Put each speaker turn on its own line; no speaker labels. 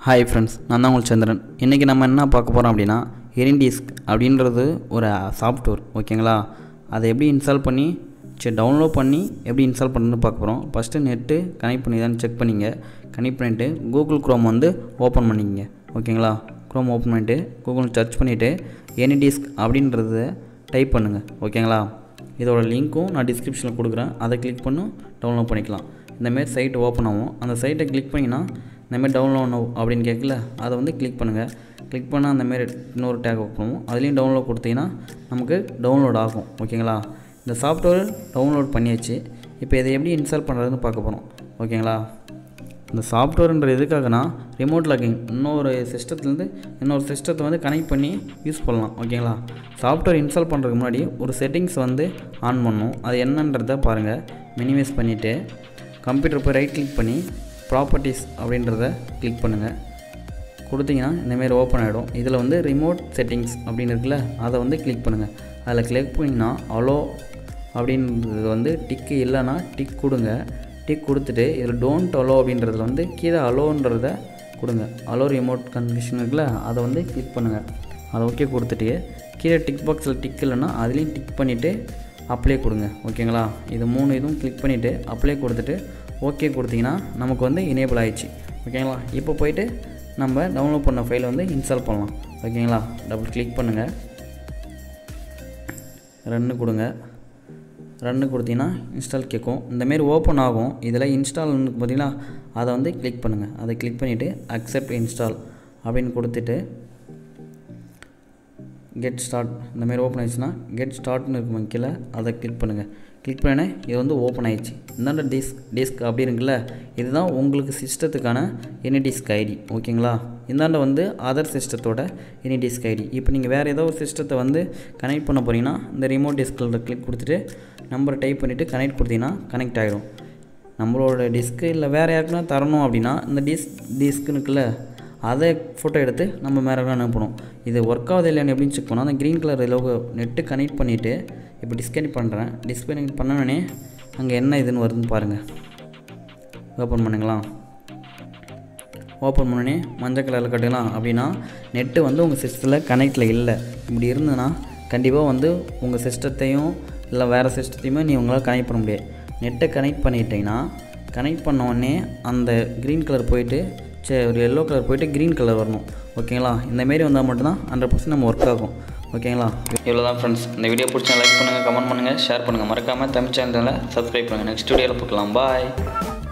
hi friends நான் தான் உங்கள் சந்திரன் இன்றைக்கி நம்ம என்ன பார்க்க போகிறோம் அப்படின்னா எரின்டிஸ்க் அப்படின்றது ஒரு சாஃப்ட்வேர் ஓகேங்களா அதை எப்படி இன்ஸ்டால் பண்ணி சரி டவுன்லோட் பண்ணி எப்படி இன்ஸ்டால் பண்ணுன்னு பார்க்க போகிறோம் ஃபஸ்ட்டு நெட்டு கனெக்ட் பண்ணி தான் செக் பண்ணிங்க கனெக்ட் பண்ணிவிட்டு கூகுள் க்ரோம் வந்து ஓப்பன் பண்ணிக்கங்க ஓகேங்களா க்ரோம் ஓப்பன் பண்ணிவிட்டு கூகுள் சர்ச் பண்ணிவிட்டு எனிடிஸ்க் அப்படின்றத டைப் பண்ணுங்கள் ஓகேங்களா இதோட லிங்க்கும் நான் டிஸ்கிரிப்ஷனில் கொடுக்குறேன் அதை கிளிக் பண்ணி டவுன்லோட் பண்ணிக்கலாம் இந்தமாரி சைட் ஓப்பன் ஆகும் அந்த சைட்டை கிளிக் பண்ணிங்கன்னா இந்தமாரி டவுன்லோட் நவ் அப்படின்னு கேட்கல அதை வந்து கிளிக் பண்ணுங்கள் கிளிக் பண்ணால் அந்தமாரி இன்னொரு டேக் ஓப்பன் ஆகும் அதுலேயும் டவுன்லோட் கொடுத்தீங்கன்னா நமக்கு டவுன்லோட் ஆகும் ஓகேங்களா இந்த சாஃப்ட்வேர் டவுன்லோட் பண்ணியாச்சு இப்போ இதை எப்படி இன்ஸ்டால் பண்ணுறதுன்னு பார்க்க போகிறோம் ஓகேங்களா இந்த சாஃப்ட்வேர்ன்ற எதுக்காகனா ரிமோட் லாக்கிங் இன்னொரு சிஸ்டத்துலேருந்து இன்னொரு சிஸ்டத்தை வந்து கனெக்ட் பண்ணி யூஸ் பண்ணலாம் ஓகேங்களா சாஃப்ட்வேர் இன்ஸ்டால் பண்ணுறதுக்கு முன்னாடி ஒரு செட்டிங்ஸ் வந்து ஆன் பண்ணணும் அது என்னன்றதை பாருங்கள் மினிமைஸ் பண்ணிவிட்டு கம்ப்யூட்டர் போய் ரைட் கிளிக் பண்ணி ப்ராப்பர்ட்டிஸ் அப்படின்றத கிளிக் பண்ணுங்கள் கொடுத்தீங்கன்னா இந்தமாரி ஓப்பன் ஆகிடும் இதில் வந்து ரிமோட் செட்டிங்ஸ் அப்படின்னு இருக்குல்ல அதை வந்து கிளிக் பண்ணுங்கள் அதில் கிளிக் பண்ணிங்கன்னா அலோ அப்படின்றது வந்து டிக்கு இல்லைன்னா டிக் கொடுங்க டிக் கொடுத்துட்டு இதில் டோன்ட் அலோ அப்படின்றதுல வந்து கீழே அலோன்றத கொடுங்க அலோ ரிமோட் கன்ஃபியூஷன் இருக்குல்ல அதை வந்து கிளிக் பண்ணுங்கள் அதை ஓகே கொடுத்துட்டு கீழே டிக் பாக்ஸில் டிக் இல்லைன்னா அதுலேயும் டிக் பண்ணிவிட்டு அப்ளை கொடுங்க ஓகேங்களா இது மூணு இதுவும் கிளிக் பண்ணிவிட்டு அப்ளை கொடுத்துட்டு ஓகே கொடுத்தீங்கன்னா நமக்கு வந்து எனேபிள் ஆயிடுச்சு ஓகேங்களா இப்போ போயிட்டு நம்ம டவுன்லோட் பண்ண ஃபைலை வந்து இன்ஸ்டால் பண்ணலாம் ஓகேங்களா டபுள் கிளிக் பண்ணுங்கள் ரன்னு கொடுங்க ரன்னு கொடுத்தீங்கன்னா இன்ஸ்டால் கேட்கும் இந்தமாரி ஓப்பன் ஆகும் இதில் இன்ஸ்டால் பார்த்தீங்கன்னா அதை வந்து கிளிக் பண்ணுங்கள் அதை கிளிக் பண்ணிவிட்டு அக்செப்ட் இன்ஸ்டால் அப்படின்னு கொடுத்துட்டு கெட் ஸ்டார்ட் இந்தமாரி ஓப்பன் ஆயிடுச்சுன்னா கெட் ஸ்டார்ட்னு இருக்கும் கீழே அதை கிளிக் பண்ணுங்கள் கிளிக் பண்ணே இது வந்து ஓப்பன் ஆயிடுச்சு இந்தாண்ட டிஸ்க் டிஸ்க் அப்படி இருக்குல்ல இதுதான் உங்களுக்கு சிஸ்டத்துக்கான எனி டிஸ்க் ஐடி ஓகேங்களா இந்தாண்ட வந்து அதர் சிஸ்டத்தோட எனி டிஸ்க் ஐடி இப்போ நீங்கள் வேறு ஏதோ ஒரு சிஸ்டத்தை வந்து கனெக்ட் பண்ண போகிறீங்கன்னா இந்த ரிமோட் டிஸ்கில் கிளிக் கொடுத்துட்டு நம்பரை டைப் பண்ணிவிட்டு கனெக்ட் கொடுத்தீங்கன்னா கனெக்ட் ஆகிடும் நம்மளோட டிஸ்க்கு இல்லை வேறு யாருக்குன்னா தரணும் அப்படின்னா இந்த டிஸ்க் டிஸ்க்குன்னு இருக்குல்ல அதை ஃபோட்டோ எடுத்து நம்ம மேலே அனுப்பணும் இது ஒர்க் ஆகுது இல்லையான்னு எப்படின்னு செக் பண்ணால் அந்த green colour logo net connect பண்ணிவிட்டு இப்போ டிஸ்கனெக்ட் பண்ணுறேன் டிஸ்கனெக்ட் பண்ணனே அங்கே என்ன இதுன்னு வருதுன்னு பாருங்கள் ஓப்பன் பண்ணுங்களா ஓப்பன் பண்ணனே மஞ்சள் கலரில் கட்டுக்கலாம் அப்படின்னா நெட்டு வந்து உங்கள் சிஸ்டத்தில் கனெக்டில் இல்லை இப்படி இருந்ததுன்னா கண்டிப்பாக வந்து உங்கள் சிஸ்டத்தையும் இல்லை வேறு சிஸ்டத்தையுமே நீ உங்களால் கனெக்ட் பண்ண முடியாது நெட்டை கனெக்ட் பண்ணிட்டீங்கன்னா கனெக்ட் பண்ண உடனே அந்த க்ரீன் கலர் போயிட்டு சரி ஒரு எல்லோ கலர் போயிட்டு க்ரீன் கலர் வரணும் ஓகேங்களா இந்தமாரி வந்தால் மட்டும்தான் ஹண்ட்ரட் பர்சன்ட் நம்ம ஒர்க் ஆகும் ஓகேங்களா இவ்வளோ தான் ஃப்ரெண்ட்ஸ் இந்த வீடியோ பிடிச்சா லைக் பண்ணுங்கள் கமெண்ட் பண்ணுங்கள் ஷேர் பண்ணுங்கள் மறக்காமல் தமிழ் சேனலில் சப்ஸ்கிரைப் பண்ணுங்கள் நெக்ஸ்ட் வீடியோவில் பார்க்கலாம் பாய்